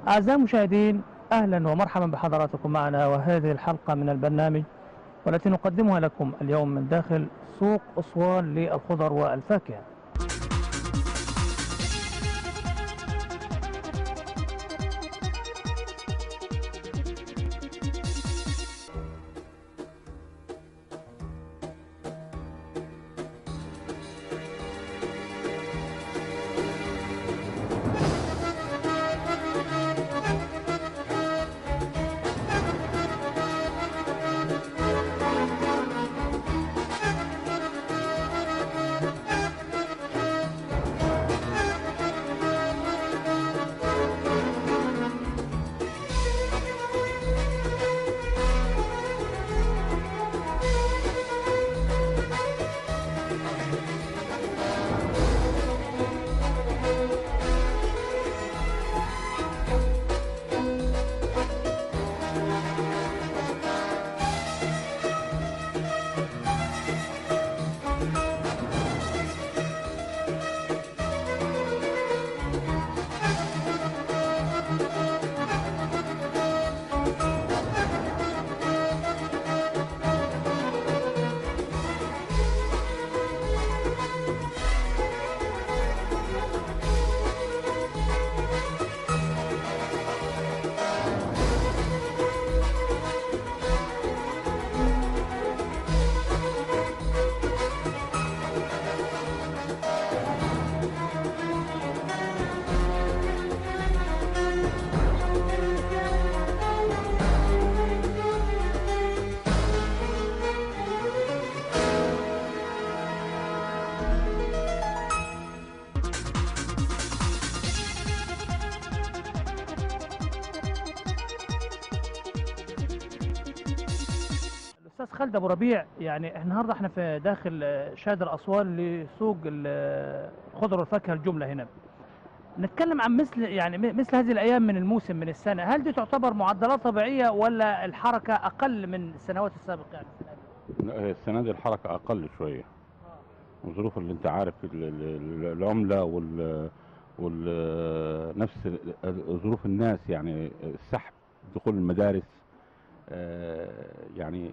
أعزائي المشاهدين أهلا ومرحبا بحضراتكم معنا وهذه الحلقة من البرنامج والتي نقدمها لكم اليوم من داخل سوق أسوان للخضر والفاكهة الأستاذ خالد أبو ربيع يعني إحنا النهاردة إحنا في داخل آه، شادر أسوان لسوق ال- آه، الخضر والفاكهة الجملة هنا نتكلم عن مثل يعني م- مثل هذه الأيام من الموسم من السنة هل دي تعتبر معدلات طبيعية ولا الحركة أقل من السنوات السابقة يعني السنة دي؟ لا، هي السنة دي الحركة أقل شوية وظروف اللي أنت عارف ال- ال- ال- العملة وال وال نفس ال- ظروف الناس يعني السحب دخول المدارس آه، يعني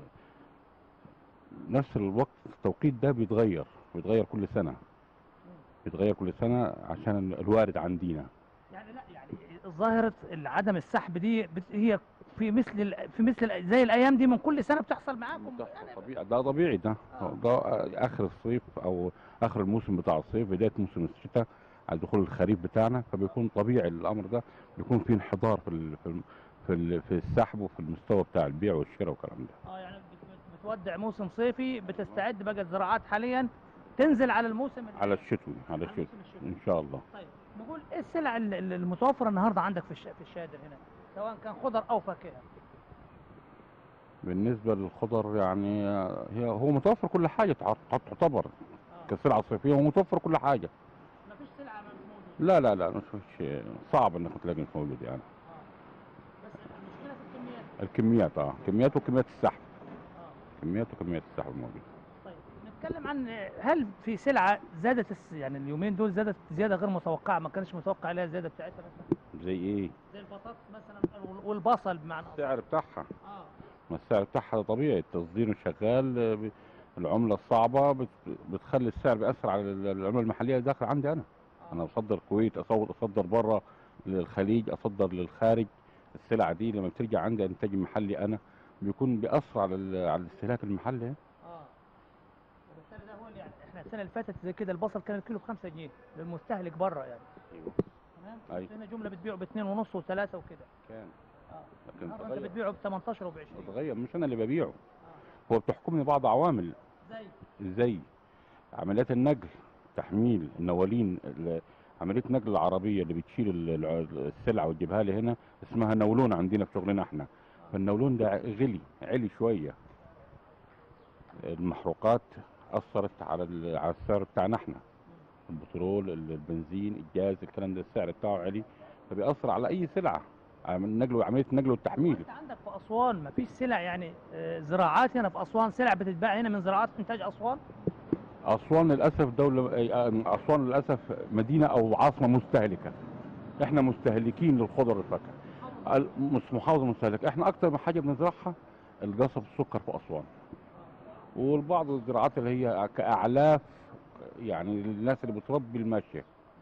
نفس الوقت التوقيت ده بيتغير بيتغير كل سنة بيتغير كل سنة عشان ال- الوارد عندنا يعني لا يعني ظاهرة عدم السحب دي بت- هي في مثل ال- في مثل ال- زي الأيام دي من كل سنة بتحصل معاكم ده يعني طبيعي ده طبيعي ده آه. ده اخر الصيف او اخر الموسم بتاع الصيف بدايه موسم الشتاء على دخول الخريف بتاعنا فبيكون طبيعي الامر ده بيكون في انحدار في ال في ال في, ال في السحب وفي المستوى بتاع البيع والشراء والكلام ده اه يعني بت- بت- بتودع موسم صيفي بتستعد بقى الزراعات حاليا تنزل على الموسم ال- على الشتوي على على الشتوي موسم الشتاء. ان شاء الله طيب نقول ايه السلع ال- ال- المتوفره النهارده عندك في الش- في الشادر هنا سواء كان خضر او فاكهه بالنسبه للخضر يعني هي هو متوفر كل حاجه تع- تعتبر اه كسلعه صيفيه هو متوفر كل حاجه مفيش سلعه مش موجوده لا لا لا مش مش صعب انك تلاقي مش موجود يعني اه بس المشكله في الكميات الكميات اه كميات وكميات السحب اه كميات وكميات السحب موجوده طيب نتكلم عن هل في سلعه زادت الس- يعني اليومين دول زادت زياده غير متوقعه ما كانش متوقع عليها الزياده بتاعتها مثلا زي ايه زي البطاطس مثلا وال- والبصل بمعنى أصح. السعر بتاعها اه ما السعر بتاعها طبيعي التصدير شغال آه، ب- العملة الصعبة بت- بتخلي السعر بيأثر على ال- العملة المحلية اللي داخل عندي أنا آه. أنا بصدر الكويت أصور أصدر بره للخليج أصدر للخارج السلعة دي لما بترجع عندي إنتاج محلي أنا بيكون بيأثر على ال- على الاستهلاك المحلي اه وبالتالي ده هو اللي يعني احنا السنه اللي فاتت زي كده البصل كان الكيلو ب 5 جنيه للمستهلك بره يعني تمام أيوة. هنا جمله بتبيعه ب 2 ونص و3 وكده كان اه لكن النهارده انت تغير بتبيعه ب 18 وب 20 تغير مش أنا اللي ببيعه اه هو بتحكمني بعض عوامل زي زي عمليات النقل تحميل النوالين ال- عملية نقل العربية اللي بتشيل ال- الع- السلعة وتجيبها لي هنا اسمها نولون عندنا في شغلنا احنا فالنولون ده غلي علي شوية المحروقات أثرت على ال- على السعر بتاعنا احنا البترول ال- البنزين الجاز الكلام ده السعر بتاعه علي فبيأثر على أي سلعة عمل- نقل عملية النقل والتحميل انت عندك في اسوان ما فيش سلع يعني آه، زراعات هنا في اسوان سلع بتتباع هنا من زراعات انتاج اسوان أسوان للأسف دولة أسوان للأسف مدينة أو عاصمة مستهلكة إحنا مستهلكين للخضر والفاكهة ال- مش محافظه مستهلك احنا اكتر من حاجه بنزرعها القصب السكر في اسوان والبعض الزراعات اللي هي كاعلاف يعني للناس اللي بتربي الماشيه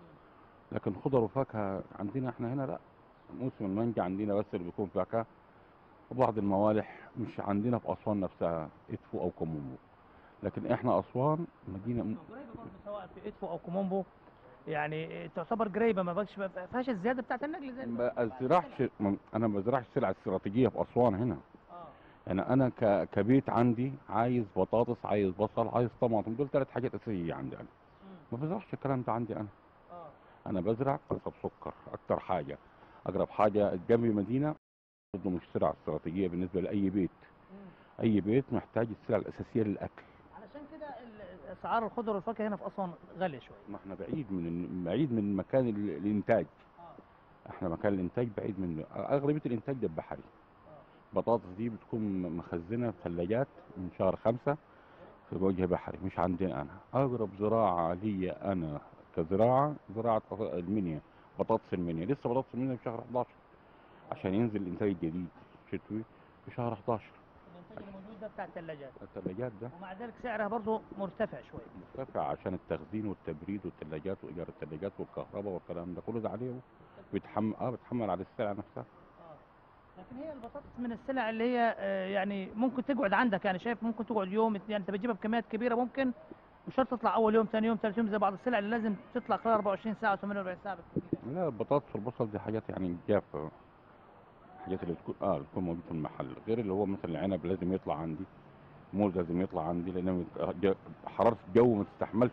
لكن خضر وفاكهه عندنا احنا هنا لا موسم المانجا عندنا بس اللي بيكون فاكهه وبعض الموالح مش عندنا في اسوان نفسها ادفو او كومومبو لكن احنا اسوان مدينه قريبه برضه سواء في ادفو او كومومبو يعني تعتبر قريبه ما بقاش ما فيهاش الزياده بتاعت النقل زي ما ازرعش ما- انا ما بزرعش السلع الاستراتيجيه في اسوان هنا اه يعني انا ك... كبيت عندي عايز بطاطس عايز بصل عايز طماطم دول ثلاث حاجات اساسيه عندي انا ما بزرعش الكلام ده عندي انا اه انا بزرع قصب سكر اكتر حاجه اقرب حاجه جنبي مدينه برضه مش سلع استراتيجيه بالنسبه لاي بيت اي بيت محتاج السلع الاساسيه للاكل علشان كده ال- اسعار الخضر والفاكهه هنا في اسوان غاليه شويه ما احنا بعيد من بعيد من مكان ال- الانتاج اه احنا مكان الانتاج بعيد من اغلبيه الانتاج ده بحري البطاطس دي بتكون مخزنه في ثلاجات من شهر خمسة في وجه بحري مش عندنا انا اقرب زراعه لي انا كزراعه زراعه المنيا بطاطس المنيا لسه بطاطس المنيا في شهر 11 عشان ينزل الانتاج الجديد شتوي في شهر 11 الانتاج الموجود ده بتاع الثلاجات الثلاجات ده ومع ذلك سعرها برضه مرتفع شويه مرتفع عشان التخزين والتبريد والثلاجات وايجار الثلاجات والكهرباء والكلام ده كله ده عليه بيتحمل اه بيتحمل على السلع نفسها اه لكن هي البطاطس من السلع اللي هي آه، يعني ممكن تقعد عندك يعني شايف ممكن تقعد يوم اتنين، يعني انت بتجيبها بكميات كبيره ممكن مش شرط تطلع اول يوم ثاني يوم ثالث يوم زي بعض السلع اللي لازم تطلع خلال 24 ساعه 48 ساعه بالكثير لا البطاطس والبصل دي حاجات يعني جافة حاجات اللي بتكون اه اللي تكون موجودة في المحل غير اللي هو مثلا العنب لازم يطلع عندي موز لازم يطلع عندي لان ج- حرارة الجو ما تستحملش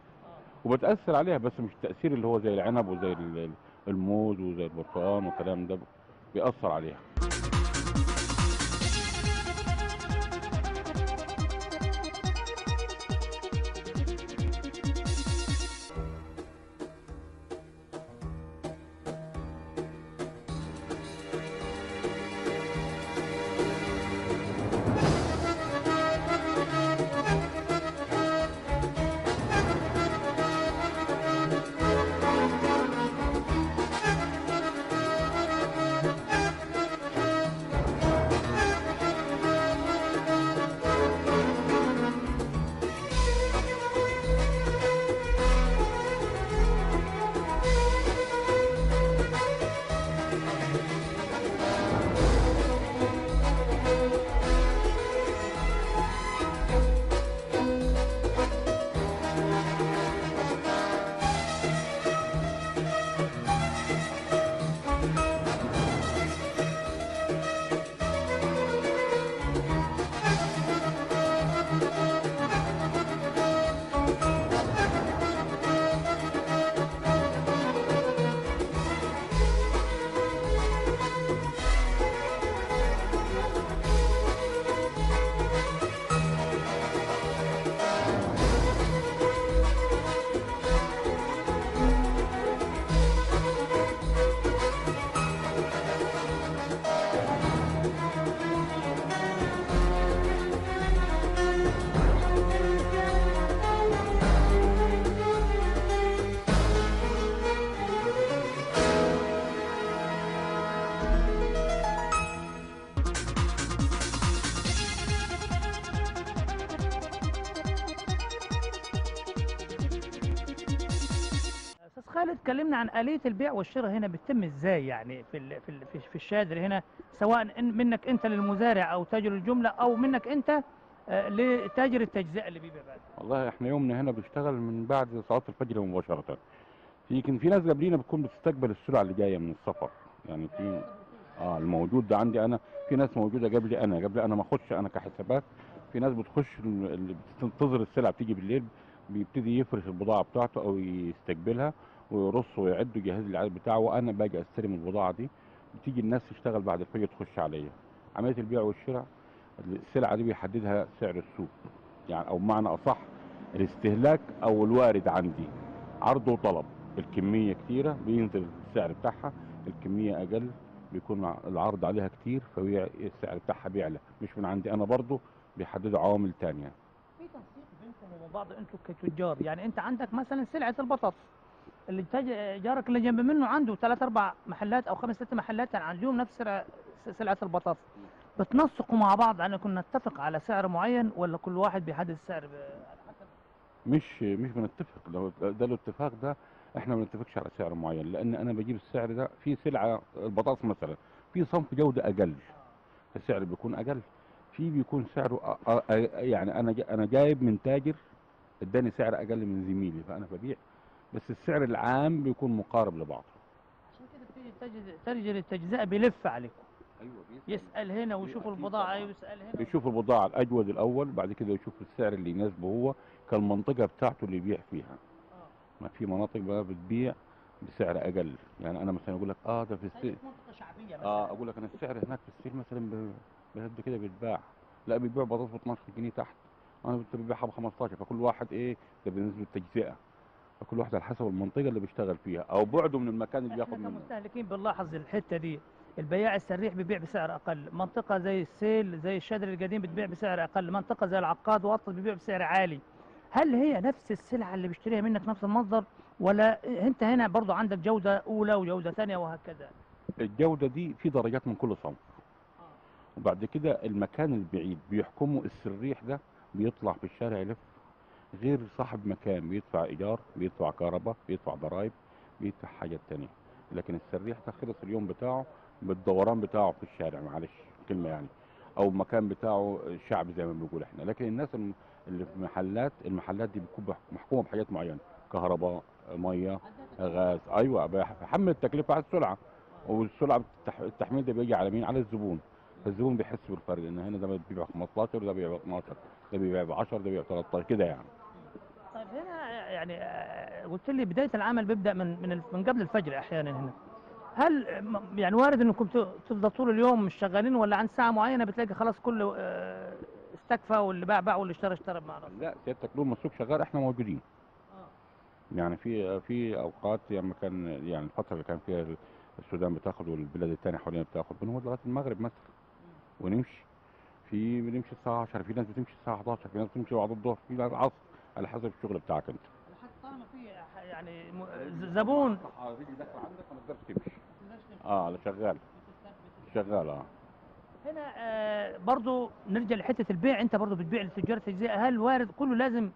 وبتأثر عليها بس مش التأثير اللي هو زي العنب وزي ال- الموز وزي البرتقال والكلام ده بيأثر عليها استاذ خالد كلمنا عن آلية البيع والشراء هنا بتتم ازاي يعني في ال في ال في, في الشادر هنا سواء إن منك انت للمزارع او تاجر الجمله او منك انت آه، لتاجر التجزئه اللي بيبيع بعد والله احنا يومنا هنا بيشتغل من بعد صلاة الفجر مباشرة في كان في ناس قبلينا بتكون بتستقبل السلع اللي جاية من السفر يعني في اه الموجود ده عندي انا في ناس موجودة قبلي انا قبل انا ما اخش انا كحسابات في ناس بتخش ال- اللي بتنتظر السلع بتيجي بالليل بيبتدي يفرش البضاعة بتاعته او يستقبلها ويرص ويعد ويجهز لي العدد بتاعه وانا باجي استلم البضاعة دي بتيجي الناس تشتغل بعد الفجر تخش عليا عملية البيع والشراء السلعة دي بيحددها سعر السوق يعني او بمعنى اصح الاستهلاك او الوارد عندي عرض وطلب الكميه كتيره بينزل السعر بتاعها الكميه اقل بيكون ع- العرض عليها كتير فالسعر بتاعها بيعلى مش من عندي انا برضو بيحددوا عوامل تانية في تنسيق بينكم وبين بعض انتم كتجار يعني انت عندك مثلا سلعه البطاطس اللي تج- جارك اللي جنب منه عنده ثلاث اربع محلات او خمس ست محلات يعني عندهم نفس سعر س- سلعه البطاطس بتنسقوا مع بعض على انكم نتفق على سعر معين ولا كل واحد بيحدد السعر ب- على حسب مش مش بنتفق لو ده الاتفاق ده احنا ما بنتفقش على سعر معين لان انا بجيب السعر ده في سلعه البطاطس مثلا في صنف جوده اقل السعر بيكون اقل في بيكون سعره أ- أ- أ- يعني انا جا- انا جايب من تاجر اداني سعر اقل من زميلي فانا ببيع بس السعر العام بيكون مقارب لبعضه عشان كده بتيجي تجد ترجل التجزئه بيلف عليكم ايوه يسال هنا ويشوف أكيد البضاعه طبعاً. ويسال هنا يشوف البضاعه الاجود الاول بعد كده يشوف السعر اللي يناسبه هو كالمنطقه بتاعته اللي يبيع فيها آه. ما في مناطق بقى بتبيع بسعر اقل يعني انا مثلا اقول لك اه ده في هي السيل في منطقه شعبيه مثلا اه اقول لك انا السعر هناك في السيل مثلا ب- بقد كده بيتباع لا بيبيع بطاطس ب 12 جنيه تحت انا كنت ببيعها ب 15 فكل واحد ايه ده بالنسبه للتجزئه فكل واحد على حسب المنطقه اللي بيشتغل فيها او بعده من المكان اللي بياخد احنا منه كمستهلكين بنلاحظ الحته دي البياع السريح بيبيع بسعر اقل منطقه زي السيل زي الشادر القديم بتبيع بسعر اقل منطقه زي العقاد وطل بيبيع بسعر عالي هل هي نفس السلعه اللي بيشتريها منك نفس المصدر ولا انت هنا برضو عندك جوده اولى وجوده ثانيه وهكذا الجوده دي في درجات من كل صنف وبعد كده المكان البعيد بيحكمه السريح ده بيطلع في الشارع يلف غير صاحب مكان بيدفع ايجار بيدفع كهرباء بيدفع ضرائب بيدفع حاجات تانية لكن السريح ده خلص اليوم بتاعه بالدوران بتاعه في الشارع معلش كلمة يعني او المكان بتاعه شعبي زي ما بنقول احنا لكن الناس الم- اللي في محلات المحلات دي بتكون بح- محكومة بحاجات معينة كهرباء مية غاز ايوه بحمل التكلفة على السلعة والسلعة التح- التحميل ده بيجي على مين على الزبون فالزبون بيحس بالفرق ان هنا ده بيبيع 15 وده بيبيع 12 ده بيبيع ب 10 ده بيبيع 13 كده يعني طيب هنا يعني آه، قلت لي بدايه العمل بيبدا من من الف- من قبل الفجر احيانا هنا هل م- يعني وارد انكم ت- تفضل طول اليوم مش شغالين ولا عند ساعه معينه بتلاقي خلاص كله آه، استكفى واللي باع باع واللي اشترى اشترى بمعنى لا سيادتك طول ما السوق شغال احنا موجودين آه. يعني في في اوقات لما كان يعني الفتره اللي كان فيها السودان بتاخد والبلاد الثانيه حوالينا بتاخد بنقعد لغايه المغرب مثلا ونمشي في بنمشي الساعه 10 في ناس بتمشي الساعه 11 في ناس بتمشي بعد الظهر في ناس العصر على حسب الشغل بتاعك انت لحد طالما في ح- يعني م- ز- زبون رجلي داخل عندك ما تقدرش تمشي اه على شغال شغال اه هنا آه، برضو نرجع لحته البيع انت برضو بتبيع لتجار التجزئه هل وارد كله لازم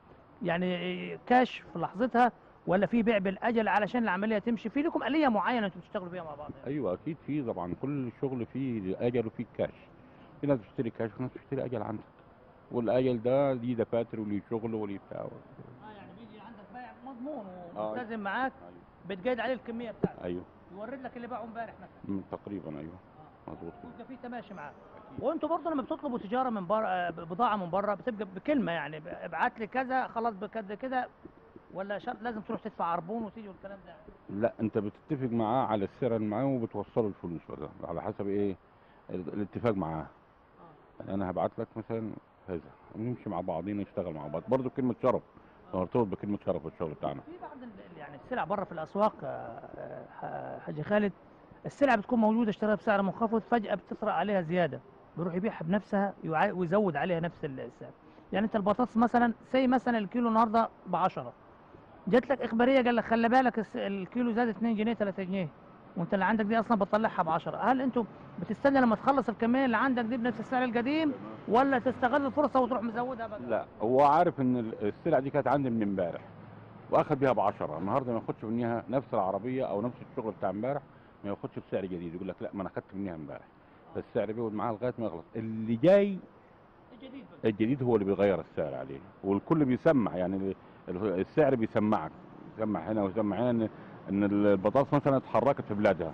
يعني كاش في لحظتها ولا في بيع بالاجل علشان العمليه تمشي في لكم اليه معينه انتم بتشتغلوا بيها مع بعض ايوه اكيد في طبعا كل شغل فيه اجل وفيه كاش في ناس بتشتري كاش وفي ناس بتشتري اجل عندك والاجل ده ليه دفاتر وليه شغل وليه بتاع اه يعني بيجي عندك بائع مضمون آه. وملتزم معاك بتقيد عليه الكميه بتاعته ايوه يورد لك اللي باعه امبارح مثلا مم، تقريبا ايوه مظبوط كده ويبقى في تماشي معاه وانتوا برضه لما بتطلبوا تجاره من بره بضاعه من بره بتبقى بكلمه يعني ب- ابعت لي كذا خلاص بكذا كده ولا شرط لازم تروح تدفع عربون وتيجي والكلام ده لا انت بتتفق معاه على السعر اللي معاه وبتوصله الفلوس بقى على حسب ايه ال- الاتفاق معاه يعني انا هبعت لك مثلا هذا ونمشي مع بعضينا نشتغل مع بعض برضه كلمه شرف نرتبط بكلمه شرف في الشغل بتاعنا في بعض ال- يعني السلع بره في الاسواق آه، آه، ح- حاج خالد السلع بتكون موجوده اشتراها بسعر منخفض فجاه بتطرأ عليها زياده بيروح يبيعها بنفسها يع- ويزود عليها نفس ال- السعر يعني انت البطاطس مثلا سي مثلا الكيلو النهارده ب 10 جات لك اخباريه قال لك خلي بالك الس- الكيلو زاد 2 جنيه 3 جنيه وانت اللي عندك دي اصلا بتطلعها ب 10 هل انتوا بتستنى لما تخلص الكميه اللي عندك دي بنفس السعر القديم ولا تستغل الفرصه وتروح مزودها بقى لا هو عارف ان ال- السلعه دي كانت عندي من امبارح واخد بيها ب 10 النهارده ما ياخدش منها نفس العربيه او نفس الشغل بتاع امبارح ما ياخدش بسعر جديد يقول لك لا ما انا اخدت منها امبارح فالسعر بيقعد معاه لغايه ما يخلص اللي جاي الجديد بقى. الجديد هو اللي بيغير السعر عليه والكل بيسمع يعني ال- ال- السعر بيسمعك يسمع هنا ويسمع هنا ان ان البطاطس مثلا اتحركت في بلادها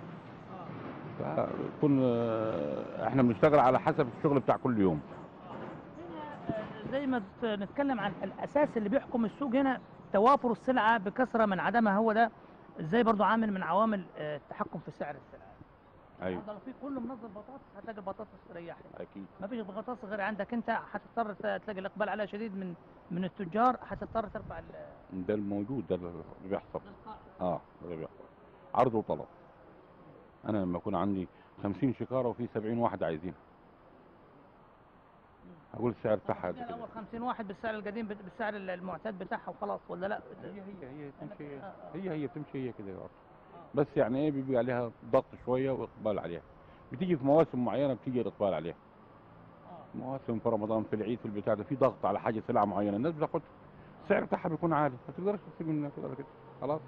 فكل احنا بنشتغل على حسب الشغل بتاع كل يوم هنا زي ما ت- نتكلم عن الاساس اللي بيحكم السوق هنا توافر السلعه بكثره من عدمها هو ده ازاي برضو عامل من عوامل آه، التحكم في سعر السلعه ايوه النهارده لو في كل منظم بطاطس هتلاقي البطاطس ريحي اكيد ما فيش بطاطس غير عندك انت هتضطر ت- تلاقي الاقبال عليها شديد من من التجار هتضطر ترفع ال- ده الموجود ده اللي بيحصل القائمة. اه ده اللي بيحصل عرض وطلب انا لما يكون عندي 50 شكاره وفي 70 واحد عايزينها اقول السعر بتاعها قد الدنيا كده الاول 50 واحد بالسعر القديم بت- بالسعر المعتاد بتاعها وخلاص ولا لا هي هي هي تمشي آه، آه. هي هي بتمشي هي كده برضه. بس يعني ايه بيبقى عليها ضغط شويه واقبال عليها بتيجي في مواسم معينه بتيجي الاقبال عليها آه. مواسم في رمضان في العيد في البتاع ده في ضغط على حاجه سلعه معينه الناس بتاخدها السعر بتاعها بيكون عالي ما تقدرش تسيب منها كده ولا كده خلاص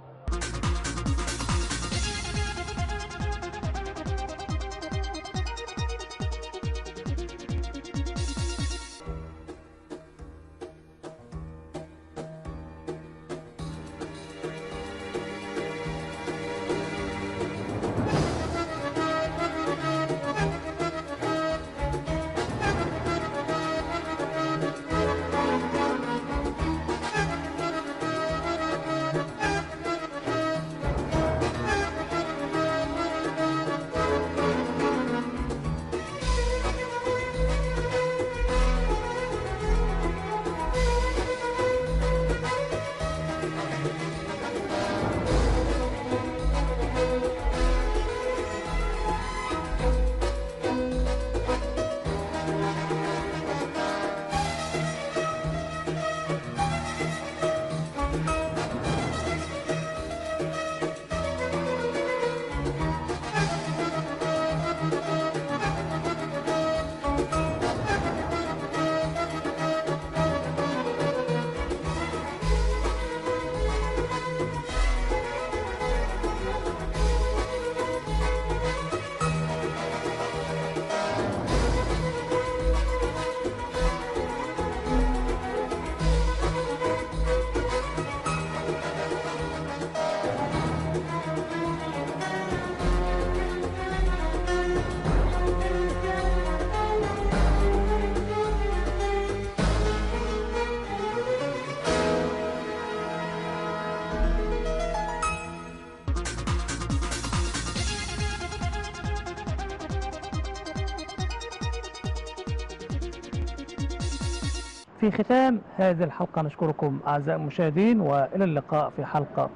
في ختام هذه الحلقة نشكركم أعزائي المشاهدين وإلى اللقاء في حلقة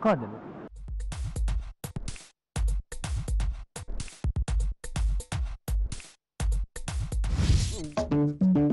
قادمة